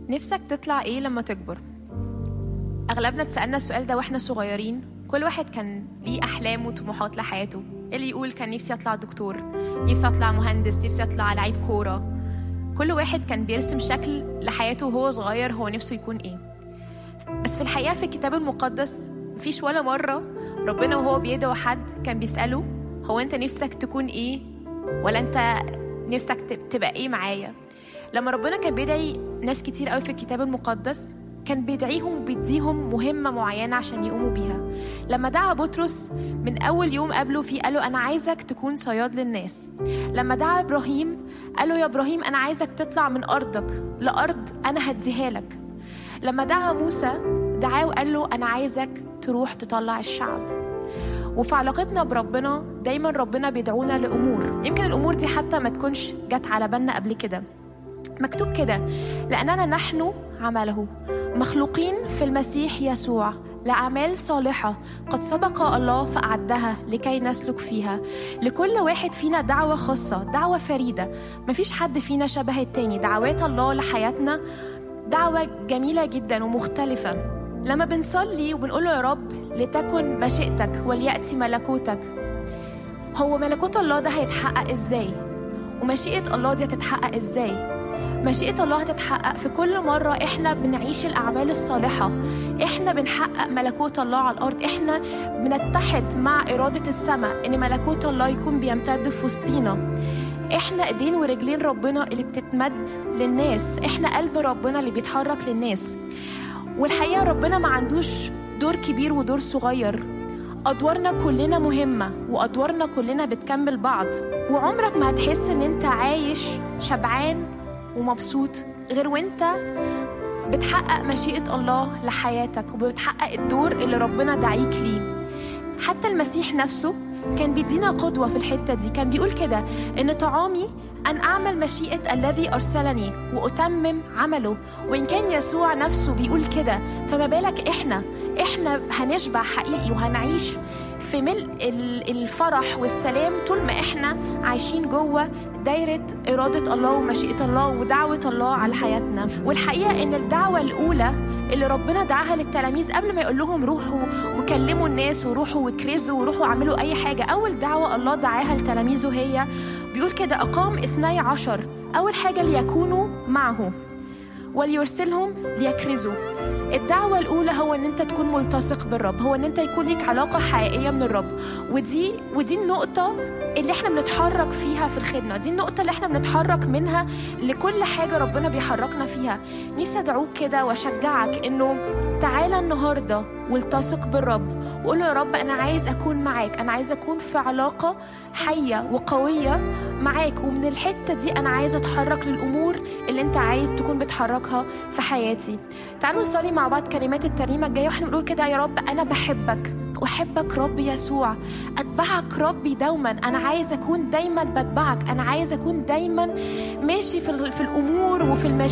نفسك تطلع ايه لما تكبر اغلبنا اتسالنا السؤال ده واحنا صغيرين كل واحد كان ليه احلام وطموحات لحياته اللي يقول كان نفسي اطلع دكتور نفسي اطلع مهندس نفسي اطلع لعيب كوره كل واحد كان بيرسم شكل لحياته وهو صغير هو نفسه يكون ايه بس في الحقيقه في الكتاب المقدس مفيش ولا مره ربنا وهو بيدعو حد كان بيساله هو انت نفسك تكون ايه ولا انت نفسك تب- تبقى ايه معايا لما ربنا كان بيدعي ناس كتير قوي في الكتاب المقدس كان بيدعيهم وبيديهم مهمة معينة عشان يقوموا بيها لما دعا بطرس من أول يوم قابله فيه قاله أنا عايزك تكون صياد للناس لما دعا إبراهيم قاله يا إبراهيم أنا عايزك تطلع من أرضك لأرض أنا هديها لك لما دعا موسى دعاه وقال له أنا عايزك تروح تطلع الشعب وفي علاقتنا بربنا دايما ربنا بيدعونا لأمور يمكن الأمور دي حتى ما تكونش جت على بالنا قبل كده مكتوب كده لأننا نحن عمله مخلوقين في المسيح يسوع لأعمال صالحة قد سبق الله فأعدها لكي نسلك فيها لكل واحد فينا دعوة خاصة دعوة فريدة مفيش حد فينا شبه التاني دعوات الله لحياتنا دعوة جميلة جدا ومختلفة لما بنصلي وبنقول له يا رب لتكن مشيئتك وليأتي ملكوتك هو ملكوت الله ده هيتحقق ازاي ومشيئة الله دي هتتحقق ازاي مشيئة الله هتتحقق في كل مرة احنا بنعيش الأعمال الصالحة احنا بنحقق ملكوت الله على الأرض احنا بنتحد مع إرادة السماء إن ملكوت الله يكون بيمتد في وسطينا احنا ايدين ورجلين ربنا اللي بتتمد للناس احنا قلب ربنا اللي بيتحرك للناس والحقيقة ربنا ما عندوش دور كبير ودور صغير أدوارنا كلنا مهمة وأدوارنا كلنا بتكمل بعض وعمرك ما هتحس إن أنت عايش شبعان ومبسوط غير وأنت بتحقق مشيئة الله لحياتك وبتحقق الدور اللي ربنا دعيك ليه حتى المسيح نفسه كان بيدينا قدوة في الحتة دي كان بيقول كده إن طعامي أن أعمل مشيئة الذي أرسلني وأتمم عمله وإن كان يسوع نفسه بيقول كده فما بالك إحنا إحنا هنشبع حقيقي وهنعيش في ملء ال- الفرح والسلام طول ما إحنا عايشين جوه دايرة إرادة الله ومشيئة الله ودعوة الله على حياتنا والحقيقة إن الدعوة الأولى اللي ربنا دعاها للتلاميذ قبل ما يقول لهم روحوا وكلموا الناس وروحوا وكرزوا وروحوا اعملوا أي حاجة أول دعوة الله دعاها لتلاميذه هي بيقول كده أقام اثني عشر أول حاجة ليكونوا معه وليرسلهم ليكرزوا الدعوة الأولى هو إن أنت تكون ملتصق بالرب هو إن أنت يكون ليك علاقة حقيقية من الرب ودي ودي النقطة اللي احنا بنتحرك فيها في الخدمة دي النقطة اللي احنا بنتحرك منها لكل حاجة ربنا بيحركنا فيها نفسي أدعوك كده وأشجعك إنه تعالى النهاردة والتصق بالرب وقول له يا رب أنا عايز أكون معاك أنا عايز أكون في علاقة حية وقوية معاك ومن الحتة دي أنا عايز أتحرك للأمور اللي أنت عايز تكون بتحركها في حياتي تعالوا نصلي مع بعض كلمات الترنيمة الجاية واحنا بنقول كده يا رب أنا بحبك أحبك رب يسوع أتبعك ربي دوما أنا عايز أكون دايما بتبعك أنا عايز أكون دايما ماشي في, ال- في الأمور وفي المشاكل